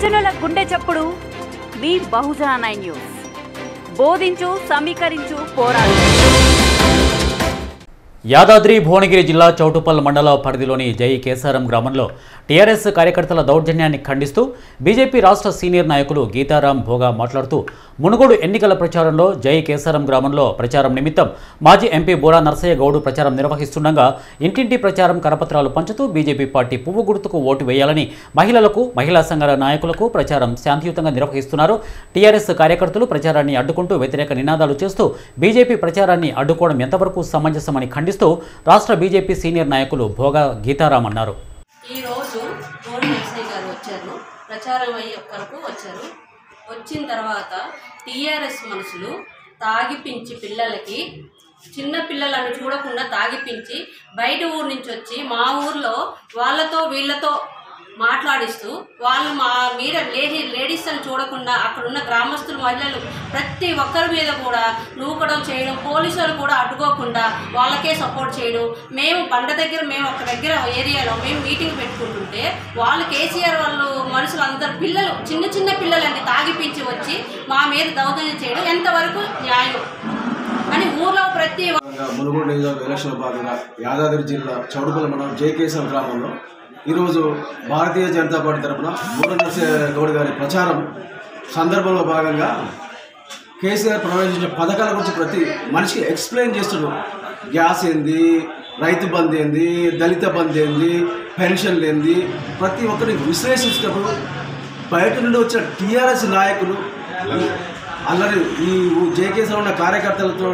బహుజనుల గుండె చప్పుడు మీ బహుజన నైన్ న్యూస్ బోధించు సమీకరించు పోరాడు యాదాద్రి భువనగిరి జిల్లా చౌటుపల్ మండల పరిధిలోని జై కేసారం గ్రామంలో టీఆర్ఎస్ కార్యకర్తల దౌర్జన్యాన్ని ఖండిస్తూ బీజేపీ రాష్ట్ర సీనియర్ నాయకులు గీతారాం భోగా మాట్లాడుతూ మునుగోడు ఎన్నికల ప్రచారంలో జై కేసారం గ్రామంలో ప్రచారం నిమిత్తం మాజీ ఎంపీ బోరా నరసయ్య గౌడు ప్రచారం నిర్వహిస్తుండగా ఇంటింటి ప్రచారం కరపత్రాలు పంచుతూ బీజేపీ పార్టీ పువ్వు గుర్తుకు ఓటు వేయాలని మహిళలకు మహిళా సంఘాల నాయకులకు ప్రచారం శాంతియుతంగా నిర్వహిస్తున్నారు టీఆర్ఎస్ కార్యకర్తలు ప్రచారాన్ని అడ్డుకుంటూ వ్యతిరేక నినాదాలు చేస్తూ బీజేపీ ప్రచారాన్ని అడ్డుకోవడం ఎంతవరకు సమంజసమని ఖండిస్తూ రాష్ట్ర బీజేపీ సీనియర్ నాయకులు భోగా గీతారాం అన్నారు ఈ రోజు గోడి నరసయ్య గారు వచ్చారు ప్రచారం అయ్యే వరకు వచ్చారు వచ్చిన తర్వాత టీఆర్ఎస్ మనుషులు తాగిపించి పిల్లలకి చిన్న పిల్లలను చూడకుండా తాగిపించి బయట ఊరు నుంచి వచ్చి మా ఊర్లో వాళ్ళతో వీళ్ళతో మాట్లాడిస్తూ వాళ్ళు మా మీద లేడీ లేడీస్ అని చూడకుండా అక్కడ ఉన్న గ్రామస్తులు మహిళలు ప్రతి ఒక్కరి మీద కూడా నూకడం చేయడం పోలీసులు కూడా అడ్డుకోకుండా వాళ్ళకే సపోర్ట్ చేయడం మేము బండ దగ్గర మేము ఒక దగ్గర ఏరియాలో మేము మీటింగ్ పెట్టుకుంటుంటే వాళ్ళు కేసీఆర్ వాళ్ళు మనుషులు అందరు పిల్లలు చిన్న చిన్న పిల్లలండి తాగిపించి వచ్చి మా మీద దౌర్జన్యం చేయడం ఎంతవరకు న్యాయం అని ఊర్లో ప్రతి భాగంగా మునుగోడు నియోజకవర్గ ఎలక్షన్లో భాగంగా యాదాద్రి జిల్లా చౌడుపల్లి మండలం జేకేశం గ్రామంలో ఈరోజు భారతీయ జనతా పార్టీ తరఫున బూర నరసింహ గౌడ్ గారి ప్రచారం సందర్భంలో భాగంగా కేసీఆర్ ప్రవేశించిన పథకాల గురించి ప్రతి మనిషికి ఎక్స్ప్లెయిన్ చేస్తున్నాడు గ్యాస్ ఏంది రైతు బంద్ ఏంది దళిత బంద్ ఏంది పెన్షన్ ఏంది ప్రతి ఒక్కరిని విశ్లేషించినప్పుడు బయట నుండి వచ్చిన టీఆర్ఎస్ నాయకులు ఈ అల్లరి ఈ జేకేసీలో ఉన్న కార్యకర్తలతో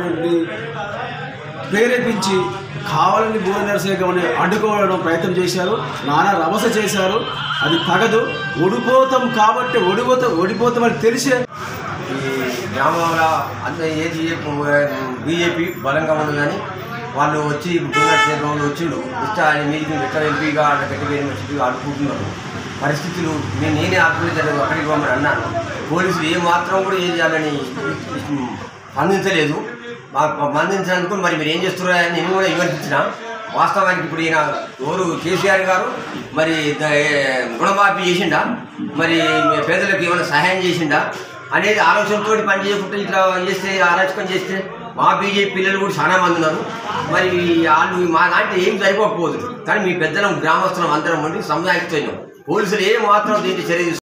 ప్రేరేపించి కావాలని బూర నరసింహని అడ్డుకోవడం ప్రయత్నం చేశారు నానా రభస చేశారు అది తగదు ఓడిపోతాం కాబట్టి ఓడిపోతాం ఓడిపోతామని తెలిసే ఈ గ్రామంలో అంత ఏది బీజేపీ బలంగా ఉంది కానీ వాళ్ళు వచ్చి గురునరసింహరావు వచ్చిండు వస్తే ఆయన మీటింగ్ ఎక్కడ ఎంపీగా అక్కడ పెట్టి వేరే వచ్చి ఆడుకుంటున్నారు పరిస్థితులు నేను నేనే ఆడుకోలేదు అక్కడికి పంపని అన్నాను పోలీసులు ఏ మాత్రం కూడా ఏం చేయాలని స్పందించలేదు మాకు స్పందించినందుకు మరి మీరు ఏం చేస్తున్నారని నేను కూడా విమర్శించిన వాస్తవానికి ఇప్పుడు ఈయన ఎవరు కేసీఆర్ గారు మరి ద- రుణమాఫీ చేసిండా మరి పేదలకు ఏమైనా సహాయం చేసిండా అనేది ఆలోచనతో పని చేయకుండా ఇట్లా చేస్తే అరాచకం చేస్తే మా బీజేపీ పిల్లలు కూడా చాలా మంది ఉన్నారు మరి వాళ్ళు మా దాంట్లో ఏం సరిపోకపోదు కానీ మీ పెద్దలం గ్రామస్తులం అందరం ఉండి సముదాయిస్తున్నాం పోలీసులు ఏ మాత్రం దీంట్లో చర్య తీసుకు-